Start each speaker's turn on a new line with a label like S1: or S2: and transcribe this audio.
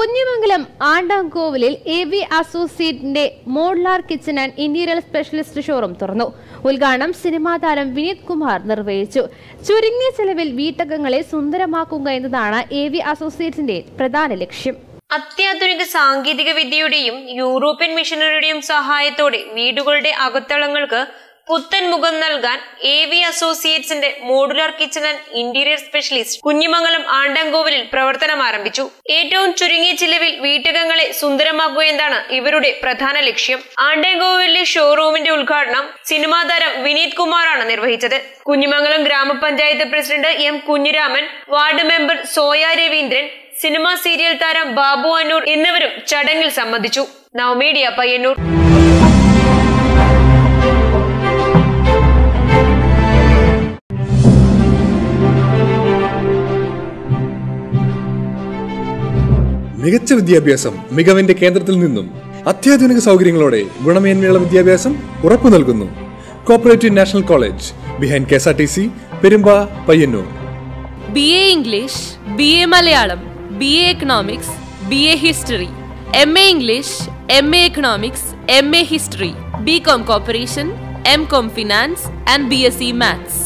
S1: കുഞ്ഞിമംഗലം ആണ്ടാങ്കോവിലിൽ A V അസോസിയേറ്റിന്റെ modular kitchen and interior specialist showroom തുറന്നു ഉദ്ഘാടനം സിനിമാ താരം വിനീത് കുമാർ നിർവഹിച്ചു ചുരുങ്ങിയ ചെലവിൽ വീട്ടകങ്ങളെ സുന്ദരമാക്കുക എന്നതാണ് എ വി അസോസിയേറ്റിന്റെ പ്രധാന ലക്ഷ്യം
S2: അത്യാധുനിക സാങ്കേതിക വിദ്യയുടെയും യൂറോപ്യൻ മിഷനറിയുടെയും സഹായത്തോടെ വീടുകളുടെ അകത്തളങ്ങൾക്ക് പുത്തൻ മുഖം നൽകാൻ എ വി അസോസിയേറ്റ്സിന്റെ modular kitchen and interior specialist Kunhimangalam ആണ്ടങ്കോവിലിൽ പ്രവർത്തനം ആരംഭിച്ചു ഏറ്റവും ചുരുങ്ങിയ ചിലവിൽ വീട്ടകങ്ങളെ സുന്ദരമാക്കുക എന്നതാണ് ഇവരുടെ പ്രധാന ലക്ഷ്യം ആണ്ടങ്കോവിലെ ഷോറൂമിന്റെ ഉദ്ഘാടനം സിനിമാ താരം വിനീത് കുമാറാണ് നിർവഹിച്ചത് കുഞ്ഞിമംഗലം ഗ്രാമപഞ്ചായത്ത് president M Kunhiraman ward member Soya Raveendran cinema serial താരം ബാബു അന്നൂർ എന്നിവരും ചടങ്ങിൽ സംബന്ധിച്ചു നവമീഡിയ പയ്യന്നൂർ
S3: മികച്ച വിദ്യാഭ്യാസം മികവിന്റെ കേന്ദ്രത്തിൽ നിന്നും അത്യാധുനിക സൗകര്യങ്ങളോടെ ഗുണമേന്മയുള്ള വിദ്യാഭ്യാസം ഉറപ്പു നൽകുന്നു cooperative national college behind K S R T C Perumba Payyanur
S4: B A English B A Malayalam B A economics B A history M A English M A economics M A history B com cooperation M com finance and B S C maths